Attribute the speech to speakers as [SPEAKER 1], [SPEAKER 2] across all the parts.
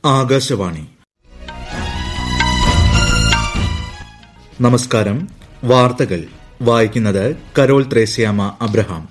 [SPEAKER 1] ആകാശവാണി നമസ്കാരം വാർത്തകൾ വായിക്കുന്നത് കരോൾ ത്രേസ്യാമ അബ്രഹാം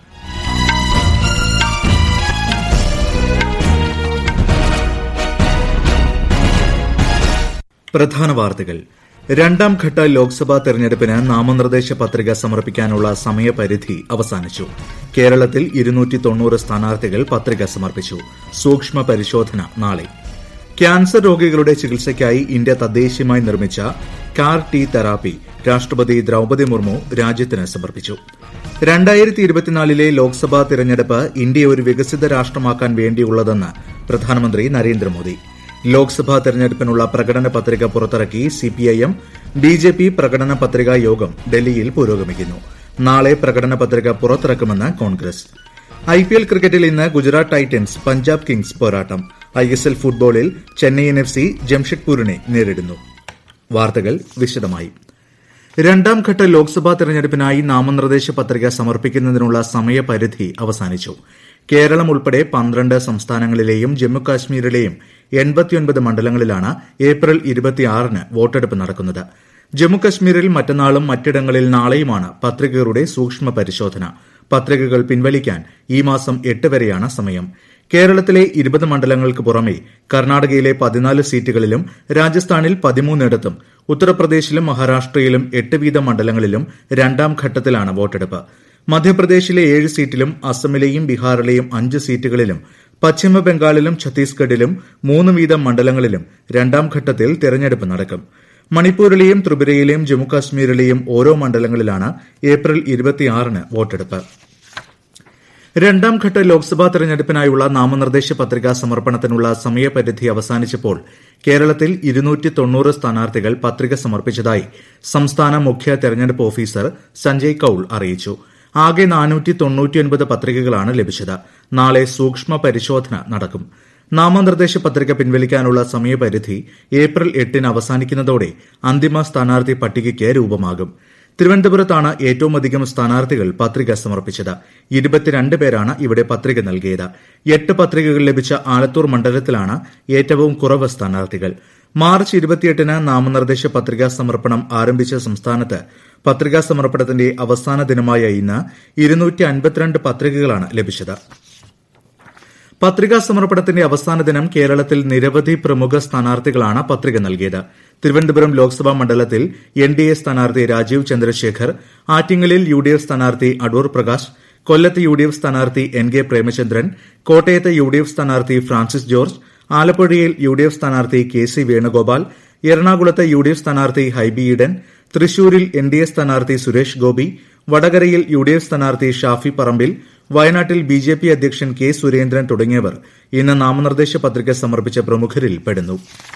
[SPEAKER 1] പ്രധാന വാർത്തകൾ രണ്ടാം ഘട്ട ലോക്സഭാ തെരഞ്ഞെടുപ്പിന് നാമനിർദ്ദേശ പത്രിക സമർപ്പിക്കാനുള്ള സമയപരിധി അവസാനിച്ചു കേരളത്തിൽ ഇരുന്നൂറ്റി തൊണ്ണൂറ് സ്ഥാനാർത്ഥികൾ പത്രിക സമർപ്പിച്ചു സൂക്ഷ്മ പരിശോധന നാളെ ക്യാൻസർ രോഗികളുടെ ചികിത്സയ്ക്കായി ഇന്ത്യ തദ്ദേശീയമായി നിർമ്മിച്ച കാർ ടി തെറാപ്പി രാഷ്ട്രപതി ദ്രൌപദി മുർമു രാജ്യത്തിന് സമർപ്പിച്ചു രണ്ടായിരത്തി ഇരുപത്തിനാലിലെ ലോക്സഭാ തിരഞ്ഞെടുപ്പ് ഇന്ത്യയെ ഒരു വികസിത രാഷ്ട്രമാക്കാൻ വേണ്ടിയുള്ളതെന്ന് പ്രധാനമന്ത്രി നരേന്ദ്രമോദി ലോക്സഭാ തെരഞ്ഞെടുപ്പിനുള്ള പ്രകടന പത്രിക പുറത്തിറക്കി സിപിഐഎം ബിജെപി പ്രകടന പത്രികാ യോഗം ഡൽഹിയിൽ പുരോഗമിക്കുന്നു നാളെ പ്രകടന പത്രിക പുറത്തിറക്കുമെന്ന് കോൺഗ്രസ് ഐപിഎൽ ക്രിക്കറ്റിൽ ഇന്ന് ഗുജറാത്ത് ടൈറ്റൻസ് പഞ്ചാബ് കിങ്സ് പോരാട്ടം ഐഎസ്എൽ ഫുട്ബോളിൽ ചെന്നൈയിൻ എഫ് സി ജംഷഡ്പൂരിനെ നേരിടുന്നു വാർത്തകൾ വിശദമായി രണ്ടാം ഘട്ട ലോക്സഭാ തെരഞ്ഞെടുപ്പിനായി നാമനിർദ്ദേശ പത്രിക സമർപ്പിക്കുന്നതിനുള്ള സമയപരിധി അവസാനിച്ചു കേരളം ഉൾപ്പെടെ പന്ത്രണ്ട് സംസ്ഥാനങ്ങളിലെയും ജമ്മുകാശ്മീരിലെയും എൺപത്തിയൊൻപത് മണ്ഡലങ്ങളിലാണ് ഏപ്രിൽ ഇരുപത്തിയാറിന് വോട്ടെടുപ്പ് നടക്കുന്നത് ജമ്മുകശ്മീരിൽ മറ്റന്നാളും മറ്റിടങ്ങളിൽ നാളെയുമാണ് പത്രികകളുടെ സൂക്ഷ്മ പരിശോധന പത്രികകൾ പിൻവലിക്കാൻ ഈ മാസം എട്ട് വരെയാണ് സമയം കേരളത്തിലെ ഇരുപത് മണ്ഡലങ്ങൾക്ക് പുറമെ കർണാടകയിലെ പതിനാല് സീറ്റുകളിലും രാജസ്ഥാനിൽ പതിമൂന്നിടത്തും ഉത്തർപ്രദേശിലും മഹാരാഷ്ട്രയിലും എട്ട് വീതം മണ്ഡലങ്ങളിലും രണ്ടാം ഘട്ടത്തിലാണ് വോട്ടെടുപ്പ് മധ്യപ്രദേശിലെ ഏഴ് സീറ്റിലും അസമിലെയും ബീഹാറിലെയും അഞ്ച് സീറ്റുകളിലും പശ്ചിമ ബംഗാളിലും ഛത്തീസ്ഗഡിലും മൂന്ന് വീതം മണ്ഡലങ്ങളിലും രണ്ടാം ഘട്ടത്തിൽ തെരഞ്ഞെടുപ്പ് നടക്കും മണിപ്പൂരിലെയും ത്രിപുരയിലെയും ജമ്മുകാശ്മീരിലെയും ഓരോ മണ്ഡലങ്ങളിലാണ് ഏപ്രിൽ ഇരുപത്തിയാറിന് വോട്ടെടുപ്പ് രണ്ടാം ഘട്ട ലോക്സഭാ തെരഞ്ഞെടുപ്പിനായുള്ള നാമനിർദ്ദേശ പത്രികാ സമർപ്പണത്തിനുള്ള സമയപരിധി അവസാനിച്ചപ്പോൾ കേരളത്തിൽ ഇരുന്നൂറ്റി തൊണ്ണൂറ് സ്ഥാനാർത്ഥികൾ പത്രിക സമർപ്പിച്ചതായി സംസ്ഥാന മുഖ്യ തെരഞ്ഞെടുപ്പ് ഓഫീസർ സഞ്ജയ് കൌൾ അറിയിച്ചു ആകെ നാനൂറ്റി തൊണ്ണൂറ്റിയൊൻപത് പത്രികകളാണ് ലഭിച്ചത് നാളെ സൂക്ഷ്മ പരിശോധന നടക്കും നാമനിർദ്ദേശ പത്രിക പിൻവലിക്കാനുള്ള സമയപരിധി ഏപ്രിൽ എട്ടിന് അവസാനിക്കുന്നതോടെ അന്തിമ സ്ഥാനാർത്ഥി പട്ടികയ്ക്ക് രൂപമാകും തിരുവനന്തപുരത്താണ് ഏറ്റവുമധികം സ്ഥാനാർത്ഥികൾ പത്രിക സമർപ്പിച്ചത് ഇരുപത്തിരണ്ട് പേരാണ് ഇവിടെ പത്രിക നൽകിയത് എട്ട് പത്രികകൾ ലഭിച്ച ആലത്തൂർ മണ്ഡലത്തിലാണ് ഏറ്റവും കുറവ് സ്ഥാനാർത്ഥികൾ മാർച്ച് ഇരുപത്തിയെട്ടിന് നാമനിർദ്ദേശ പത്രികാ സമർപ്പണം ആരംഭിച്ച സംസ്ഥാനത്ത് പത്രികാ സമർപ്പണത്തിന്റെ അവസാന ദിനമായ ഇന്ന് ഇരുന്നൂറ്റി അൻപത്തിരണ്ട് പത്രികകളാണ് ലഭിച്ചത് പത്രികാ സമർപ്പണത്തിന്റെ അവസാന ദിനം കേരളത്തിൽ നിരവധി പ്രമുഖ സ്ഥാനാർത്ഥികളാണ് പത്രിക നൽകിയത് തിരുവനന്തപുരം ലോക്സഭാ മണ്ഡലത്തിൽ എൻ ഡി എ സ്ഥാനാർത്ഥി രാജീവ് ചന്ദ്രശേഖർ ആറ്റിങ്ങലിൽ യു ഡി എഫ് സ്ഥാനാർത്ഥി അടൂർ പ്രകാശ് കൊല്ലത്ത് യു ഡി എഫ് സ്ഥാനാർത്ഥി എൻ കെ പ്രേമചന്ദ്രൻ കോട്ടയത്ത് യു ഡി എഫ് സ്ഥാനാർത്ഥി ഫ്രാൻസിസ് ജോർജ് ആലപ്പുഴയിൽ യു ഡി എഫ് സ്ഥാനാർത്ഥി കെ സി വേണുഗോപാൽ എറണാകുളത്ത് യു ഡി എഫ് സ്ഥാനാർത്ഥി ഹൈബി ഈഡൻ തൃശൂരിൽ എൻ ഡി എ സ്ഥാനാർത്ഥി സുരേഷ് ഗോപി വടകരയിൽ യു ഡി എഫ് സ്ഥാനാർത്ഥി ഷാഫി പറമ്പിൽ വയനാട്ടിൽ ബി ജെ പി അധ്യക്ഷൻ കെ സുരേന്ദ്രൻ തുടങ്ങിയവർ ഇന്ന് നാമനിർദ്ദേശ പത്രിക സമർപ്പിച്ച പ്രമുഖരിൽ പെടുന്നു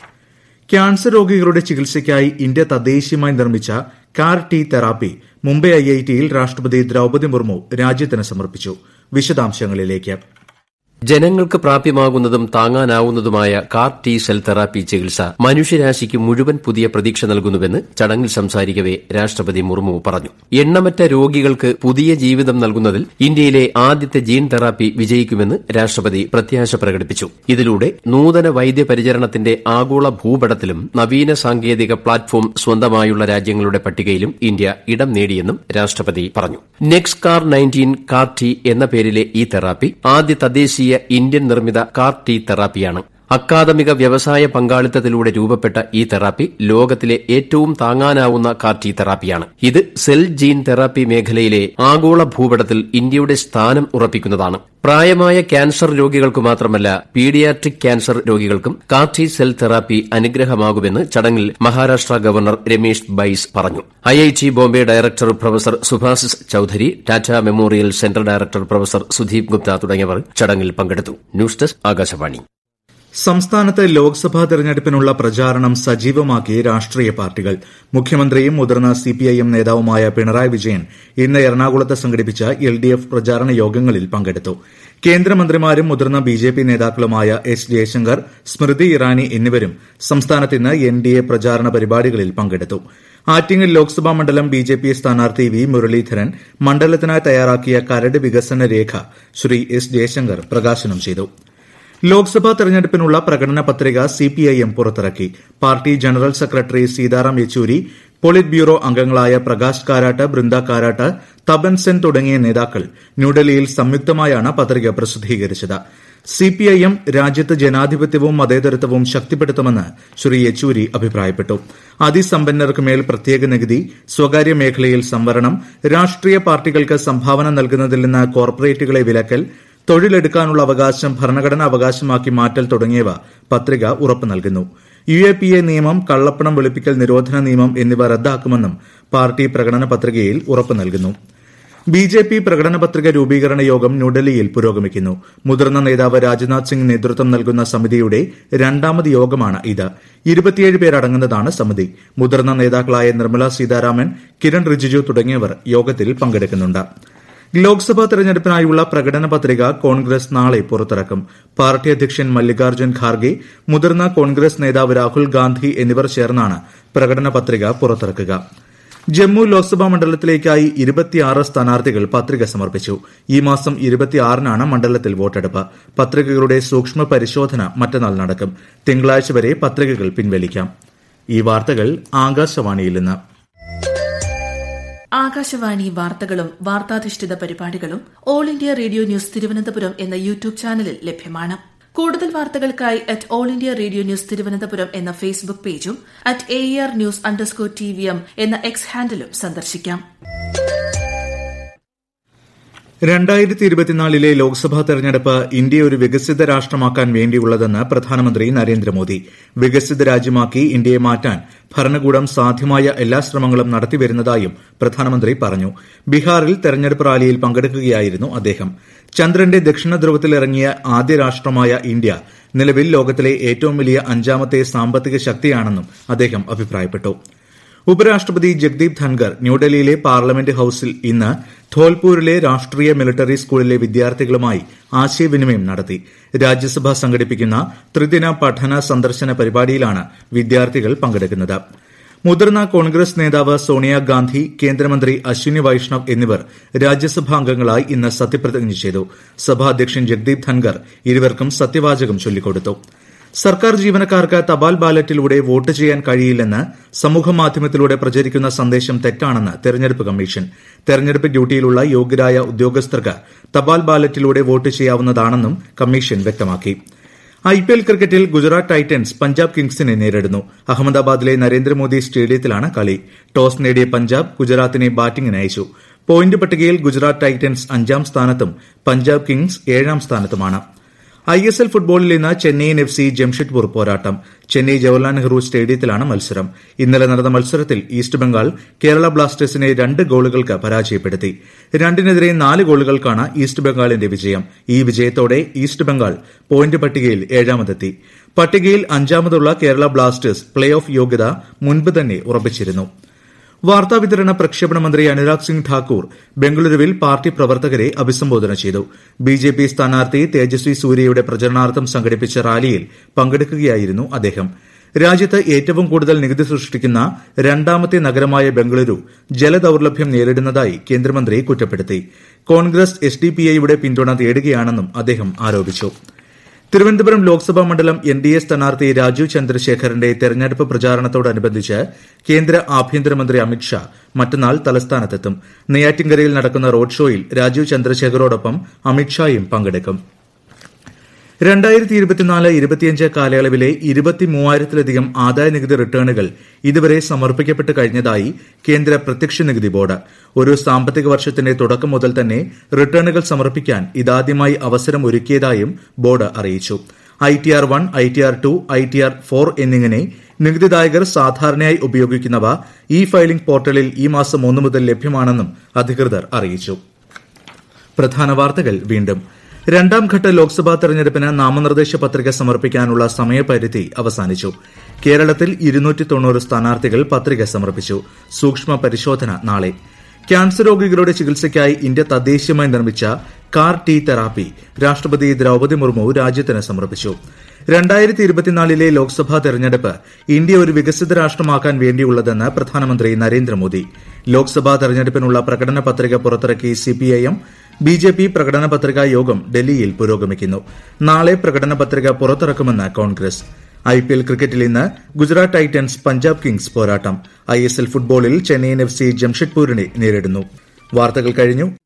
[SPEAKER 1] ക്യാൻസർ രോഗികളുടെ ചികിത്സയ്ക്കായി ഇന്ത്യ തദ്ദേശീയമായി നിർമ്മിച്ച കാർ ടി തെറാപ്പി മുംബൈ ഐഐടിയിൽ രാഷ്ട്രപതി ദ്രൌപദി മുർമു രാജ്യത്തിന് സമർപ്പിച്ചു വിശദാംശങ്ങളിലേക്ക്
[SPEAKER 2] ജനങ്ങൾക്ക് പ്രാപ്യമാകുന്നതും താങ്ങാനാവുന്നതുമായ കാർ ടി സെൽ തെറാപ്പി ചികിത്സ മനുഷ്യരാശിക്ക് മുഴുവൻ പുതിയ പ്രതീക്ഷ നൽകുന്നുവെന്ന് ചടങ്ങിൽ സംസാരിക്കവെ രാഷ്ട്രപതി മുർമു പറഞ്ഞു എണ്ണമറ്റ രോഗികൾക്ക് പുതിയ ജീവിതം നൽകുന്നതിൽ ഇന്ത്യയിലെ ആദ്യത്തെ ജീൻ തെറാപ്പി വിജയിക്കുമെന്ന് രാഷ്ട്രപതി പ്രത്യാശ പ്രകടിപ്പിച്ചു ഇതിലൂടെ നൂതന വൈദ്യപരിചരണത്തിന്റെ ആഗോള ഭൂപടത്തിലും നവീന സാങ്കേതിക പ്ലാറ്റ്ഫോം സ്വന്തമായുള്ള രാജ്യങ്ങളുടെ പട്ടികയിലും ഇന്ത്യ ഇടം നേടിയെന്നും രാഷ്ട്രപതി പറഞ്ഞു Nex CAR nineteen CAR T എന്ന പേരിലെ ഈ തെറാപ്പി ആദ്യ തദ്ദേശീയ ഇന്ത്യൻ നിർമ്മിത കാർ ടി തെറാപ്പിയാണ് അക്കാദമിക വ്യവസായ പങ്കാളിത്തത്തിലൂടെ രൂപപ്പെട്ട ഈ തെറാപ്പി ലോകത്തിലെ ഏറ്റവും താങ്ങാനാവുന്ന കാർ ടി തെറാപ്പിയാണ് ഇത് സെൽ ജീൻ തെറാപ്പി മേഖലയിലെ ആഗോള ഭൂപടത്തിൽ ഇന്ത്യയുടെ സ്ഥാനം ഉറപ്പിക്കുന്നതാണ് പ്രായമായ ക്യാൻസർ രോഗികൾക്കു മാത്രമല്ല പീഡിയാട്രിക് ക്യാൻസർ രോഗികൾക്കും കാർ ടി സെൽ തെറാപ്പി അനുഗ്രഹമാകുമെന്ന് ചടങ്ങിൽ മഹാരാഷ്ട്ര ഗവർണർ രമേശ് ബൈസ് പറഞ്ഞു IIT Bombay director professor Subhasis Chaudhuri Tata memorial centre director professor Sudeep Gupta തുടങ്ങിയവർ ചടങ്ങിൽ പങ്കെടുത്തു ന്യൂസ് ഡെസ്ക് ആകാശവാണി
[SPEAKER 1] സംസ്ഥാനത്ത് ലോക്സഭാ തെരഞ്ഞെടുപ്പിനുള്ള പ്രചാരണം സജീവമാക്കി രാഷ്ട്രീയ പാർട്ടികൾ മുഖ്യമന്ത്രിയും മുതിർന്ന സിപിഐഎം നേതാവുമായ പിണറായി വിജയൻ ഇന്ന് എറണാകുളത്ത് സംഘടിപ്പിച്ച എൽ ഡി എഫ് പ്രചാരണ യോഗങ്ങളിൽ പങ്കെടുത്തു കേന്ദ്രമന്ത്രിമാരും മുതിർന്ന ബി ജെ പി നേതാക്കളുമായ എസ് ജയശങ്കർ സ്മൃതി ഇറാനി എന്നിവരും സംസ്ഥാനത്ത് ഇന്ന് എൻ ഡി എ പ്രചാരണ പരിപാടികളിൽ പങ്കെടുത്തു ആറ്റിങ്ങൽ ലോക്സഭാ മണ്ഡലം ബി ജെ പി സ്ഥാനാർത്ഥി വി മുരളീധരൻ മണ്ഡലത്തിനായി തയ്യാറാക്കിയ കരട് വികസന രേഖ ശ്രീ എസ് ജയശങ്കർ പ്രകാശനം ചെയ്തു ലോക്സഭാ തെരഞ്ഞെടുപ്പിനുള്ള പ്രകടന പത്രിക സിപിഐഎം പുറത്തിറക്കി party general secretary Sitaram Yechury politburo അംഗങ്ങളായ പ്രകാശ് കാരാട്ട് ബൃന്ദ കാരാട്ട് തപൻ സെൻ തുടങ്ങിയ നേതാക്കൾ ന്യൂഡൽഹിയിൽ സംയുക്തമായാണ് പത്രിക പ്രസിദ്ധീകരിച്ചത് സിപിഐഎം രാജ്യത്ത് ജനാധിപത്യവും മതേതരത്വവും ശക്തിപ്പെടുത്തുമെന്ന് ശ്രീ യെച്ചൂരി അഭിപ്രായപ്പെട്ടു അതിസമ്പന്നർക്ക് മേൽ പ്രത്യേക നികുതി സ്വകാര്യ മേഖലയിൽ സംവരണം രാഷ്ട്രീയ പാർട്ടികൾക്ക് സംഭാവന നൽകുന്നതിൽ നിന്ന് കോർപ്പറേറ്റുകളെ വിലക്കൽ തൊഴിലെടുക്കാനുള്ള അവകാശം ഭരണഘടനാ അവകാശമാക്കി മാറ്റൽ തുടങ്ങിയവ പത്രിക ഉറപ്പു നൽകുന്നു യു എ പി എ നിയമം കള്ളപ്പണം വെളുപ്പിക്കൽ നിരോധന നിയമം എന്നിവ റദ്ദാക്കുമെന്നും പാർട്ടി പ്രകടന പത്രികയിൽ ഉറപ്പു നൽകുന്നു ബി ജെ പി പ്രകടന പത്രിക രൂപീകരണ യോഗം ന്യൂഡൽഹിയിൽ പുരോഗമിക്കുന്നു മുതിർന്ന നേതാവ് രാജ്നാഥ് സിംഗ് നേതൃത്വം നൽകുന്ന സമിതിയുടെ രണ്ടാമത് യോഗമാണ് ഇത് ഇരുപത്തിയേഴ് പേരടങ്ങുന്നതാണ് സമിതി മുതിർന്ന നേതാക്കളായ നിർമ്മല സീതാരാമൻ കിരൺ റിജിജു തുടങ്ങിയവർ യോഗത്തിൽ പങ്കെടുക്കുന്നുണ്ട് ലോക്സഭാ തെരഞ്ഞെടുപ്പിനായുള്ള പ്രകടന പത്രിക കോൺഗ്രസ് നാളെ പുറത്തിറക്കും പാർട്ടി അധ്യക്ഷൻ മല്ലികാർജ്ജുൻ ഖാർഗെ മുതിർന്ന കോൺഗ്രസ് നേതാവ് രാഹുൽ ഗാന്ധി എന്നിവർ ചേർന്നാണ് പ്രകടന പത്രിക പുറത്തിറക്കുക ജമ്മു ലോക്സഭാ മണ്ഡലത്തിലേക്കായി ഇരുപത്തിയാറ് സ്ഥാനാർത്ഥികൾ പത്രിക സമർപ്പിച്ചു ഈ മാസം ഇരുപത്തിയാറിനാണ് മണ്ഡലത്തിൽ വോട്ടെടുപ്പ് പത്രികകളുടെ സൂക്ഷ്മ പരിശോധന മറ്റന്നാൾ നടക്കും തിങ്കളാഴ്ച വരെ പത്രികകൾ പിൻവലിക്കാം ഈ വാർത്തകൾ ആകാശവാണിയിൽ നിന്ന്
[SPEAKER 3] ആകാശവാണി വാർത്തകളും വാർത്താധിഷ്ഠിത പരിപാടികളും all India radio news Thiruvananthapuram എന്ന യൂട്യൂബ് ചാനലിൽ ലഭ്യമാണ് കൂടുതൽ വാർത്തകൾക്കായി at all India radio news Thiruvananthapuram എന്ന ഫേസ്ബുക്ക് പേജും at A R news underscore T V M എന്ന എക്സ് ഹാൻഡിലും സന്ദർശിക്കാം
[SPEAKER 1] രണ്ടായിരത്തി ഇരുപത്തിനാലിലെ ലോക്സഭാ തെരഞ്ഞെടുപ്പ് ഇന്ത്യ ഒരു വികസിത രാഷ്ട്രമാക്കാൻ വേണ്ടിയുള്ളതെന്ന് പ്രധാനമന്ത്രി നരേന്ദ്രമോദി വികസിത രാജ്യമാക്കി ഇന്ത്യയെ മാറ്റാൻ ഭരണകൂടം സാധ്യമായ എല്ലാ ശ്രമങ്ങളും നടത്തിവരുന്നതായും പ്രധാനമന്ത്രി പറഞ്ഞു ബീഹാറിൽ തെരഞ്ഞെടുപ്പ് റാലിയിൽ പങ്കെടുക്കുകയായിരുന്നു അദ്ദേഹം ചന്ദ്രന്റെ ദക്ഷിണ ധ്രുവത്തിൽ ഇറങ്ങിയ ആദ്യ രാഷ്ട്രമായ ഇന്ത്യ നിലവിൽ ലോകത്തിലെ ഏറ്റവും വലിയ അഞ്ചാമത്തെ സാമ്പത്തിക ശക്തിയാണെന്നും അദ്ദേഹം അഭിപ്രായപ്പെട്ടു ഉപരാഷ്ട്രപതി ജഗ്ദീപ് ധൻകർ ന്യൂഡൽഹിയിലെ പാർലമെന്റ് ഹൌസിൽ ഇന്ന് ധോൽപൂരിലെ രാഷ്ട്രീയ മിലിറ്ററി സ്കൂളിലെ വിദ്യാർത്ഥികളുമായി ആശയവിനിമയം നടത്തി രാജ്യസഭ സംഘടിപ്പിക്കുന്ന ത്രിദിന പഠന സന്ദർശന പരിപാടിയിലാണ് വിദ്യാർത്ഥികൾ പങ്കെടുക്കുന്നത് മുതിർന്ന കോൺഗ്രസ് നേതാവ് സോണിയാഗാന്ധി കേന്ദ്രമന്ത്രി അശ്വിനി വൈഷ്ണവ് എന്നിവർ രാജ്യസഭാ അംഗങ്ങളായി ഇന്ന് സത്യപ്രതിജ്ഞ ചെയ്തു സഭാധ്യക്ഷൻ ജഗ്ദീപ് ധൻകർ ഇരുവർക്കും സത്യവാചകം ചൊല്ലിക്കൊടുത്തു സർക്കാർ ജീവനക്കാർക്ക് തപാൽ ബാലറ്റിലൂടെ വോട്ട് ചെയ്യാൻ കഴിയില്ലെന്ന് സമൂഹമാധ്യമത്തിലൂടെ പ്രചരിക്കുന്ന സന്ദേശം തെറ്റാണെന്ന് തെരഞ്ഞെടുപ്പ് കമ്മീഷൻ തെരഞ്ഞെടുപ്പ് ഡ്യൂട്ടിയിലുള്ള യോഗ്യരായ ഉദ്യോഗസ്ഥർക്ക് തപാൽ ബാലറ്റിലൂടെ വോട്ട് ചെയ്യാവുന്നതാണെന്നും കമ്മീഷൻ വ്യക്തമാക്കി ഐപിഎൽ ക്രിക്കറ്റിൽ ഗുജറാത്ത് ടൈറ്റൻസ് പഞ്ചാബ് കിങ്സിനെ നേരിടുന്നു അഹമ്മദാബാദിലെ നരേന്ദ്രമോദി സ്റ്റേഡിയത്തിലാണ് കളി ടോസ് നേടിയ പഞ്ചാബ് ഗുജറാത്തിനെ ബാറ്റിംഗിന് അയച്ചു പോയിന്റ് പട്ടികയിൽ ഗുജറാത്ത് ടൈറ്റൻസ് അഞ്ചാം സ്ഥാനത്തും പഞ്ചാബ് കിങ്സ് ഏഴാം സ്ഥാനത്തുമാണ് ഐ എസ് എൽ ഫുട്ബോളിൽ ഇന്ന് ചെന്നൈയിൻ എഫ് സി ജംഷഡ്പൂർ പോരാട്ടം ചെന്നൈ ജവഹർലാൽ നെഹ്റു സ്റ്റേഡിയത്തിലാണ് മത്സരം ഇന്നലെ നടന്ന മത്സരത്തിൽ ഈസ്റ്റ് ബംഗാൾ കേരള ബ്ലാസ്റ്റേഴ്സിനെ രണ്ട് ഗോളുകൾക്ക് പരാജയപ്പെടുത്തി രണ്ടിനെതിരെ നാല് ഗോളുകൾക്കാണ് ഈസ്റ്റ് ബംഗാളിന്റെ വിജയം ഈ വിജയത്തോടെ ഈസ്റ്റ് ബംഗാൾ പോയിന്റ് പട്ടികയിൽ ഏഴാമതെത്തി പട്ടികയിൽ അഞ്ചാമതുള്ള കേരള ബ്ലാസ്റ്റേഴ്സ് പ്ലേ ഓഫ് യോഗ്യത മുൻപ് തന്നെ ഉറപ്പിച്ചിരുന്നു വാർത്താവിതരണ പ്രക്ഷേപണ മന്ത്രി അനുരാഗ് സിംഗ് ഠാക്കൂർ ബംഗളൂരുവിൽ പാർട്ടി പ്രവർത്തകരെ അഭിസംബോധന ചെയ്തു ബിജെപി സ്ഥാനാർത്ഥി തേജസ്വി സൂര്യയുടെ പ്രചരണാർത്ഥം സംഘടിപ്പിച്ച റാലിയിൽ പങ്കെടുക്കുകയായിരുന്നു അദ്ദേഹം രാജ്യത്ത് ഏറ്റവും കൂടുതൽ നികുതി സൃഷ്ടിക്കുന്ന രണ്ടാമത്തെ നഗരമായ ബംഗളൂരു ജലദൌർലഭ്യം നേരിടുന്നതായി കേന്ദ്രമന്ത്രി കുറ്റപ്പെടുത്തി കോൺഗ്രസ് എസ് ഡി പി ഐയുടെ പിന്തുണ തേടുകയാണെന്നും അദ്ദേഹം ആരോപിച്ചു തിരുവനന്തപുരം ലോക്സഭാ മണ്ഡലം എൻ ഡി എ സ്ഥാനാർത്ഥി രാജീവ് ചന്ദ്രശേഖറിന്റെ തെരഞ്ഞെടുപ്പ് പ്രചാരണത്തോടനുബന്ധിച്ച് കേന്ദ്ര ആഭ്യന്തരമന്ത്രി അമിത്ഷാ മറ്റന്നാൾ തലസ്ഥാനത്തെത്തും നെയ്യാറ്റിൻകരയിൽ നടക്കുന്ന റോഡ് ഷോയിൽ രാജീവ് ചന്ദ്രശേഖറോടൊപ്പം അമിത്ഷായും പങ്കെടുക്കും രണ്ടായിരത്തി ഇരുപത്തിനാല് ഇരുപത്തിയഞ്ച് കാലയളവിലെ ഇരുപത്തിമൂവായിരത്തിലധികം ആദായനികുതി റിട്ടേണുകൾ ഇതുവരെ സമർപ്പിക്കപ്പെട്ട് കഴിഞ്ഞതായി കേന്ദ്ര പ്രത്യക്ഷ നികുതി ബോർഡ് ഒരു സാമ്പത്തിക വർഷത്തിന്റെ തുടക്കം മുതൽ തന്നെ റിട്ടേണുകൾ സമർപ്പിക്കാൻ ഇതാദ്യമായി അവസരം ഒരുക്കിയതായും ബോർഡ് അറിയിച്ചു I T R one I T R two I T R four എന്നിങ്ങനെ നികുതിദായകർ സാധാരണയായി ഉപയോഗിക്കുന്നവ ഇ ഫയലിംഗ് പോർട്ടലിൽ ഈ മാസം ഒന്ന് മുതൽ ലഭ്യമാണെന്നും അധികൃതർ അറിയിച്ചു പ്രധാന വാർത്തകൾ വീണ്ടും രണ്ടാം ഘട്ട ലോക്സഭാ തെരഞ്ഞെടുപ്പിന് നാമനിർദ്ദേശ പത്രിക സമർപ്പിക്കാനുള്ള സമയപരിധി അവസാനിച്ചു കേരളത്തിൽ ഇരുന്നൂറ്റി തൊണ്ണൂറ് സ്ഥാനാർത്ഥികൾ പത്രിക സമർപ്പിച്ചു സൂക്ഷ്മ പരിശോധന നാളെ ക്യാൻസർ രോഗികളുടെ ചികിത്സയ്ക്കായി ഇന്ത്യ തദ്ദേശീയമായി നിർമ്മിച്ച കാർ ടി തെറാപ്പി രാഷ്ട്രപതി ദ്രൌപദി മുർമു രാജ്യത്തിന് സമർപ്പിച്ചു രണ്ടായിരത്തി ഇരുപത്തിനാലിലെ ലോക്സഭാ തെരഞ്ഞെടുപ്പ് ഇന്ത്യ ഒരു വികസിത രാഷ്ട്രമാക്കാൻ വേണ്ടിയുള്ളതെന്ന് പ്രധാനമന്ത്രി നരേന്ദ്രമോദി ലോക്സഭാ തെരഞ്ഞെടുപ്പിനുള്ള പ്രകടന പത്രിക പുറത്തിറക്കി സിപിഐഎം ബി ജെ പി പ്രകടന പത്രികാ യോഗം ഡൽഹിയിൽ പുരോഗമിക്കുന്നു നാളെ പ്രകടന പത്രിക പുറത്തിറക്കുമെന്ന് കോൺഗ്രസ് ഐ പി എൽ ക്രിക്കറ്റിൽ ഇന്ന് ഗുജറാത്ത് ടൈറ്റൻസ് പഞ്ചാബ് കിങ്സ് പോരാട്ടം ഐ എസ് എൽ ഫുട്ബോളിൽ ചെന്നൈയിൻ എഫ് സി ജംഷഡ്പൂരിനെ നേരിടുന്നു വാർത്തകൾ കഴിഞ്ഞു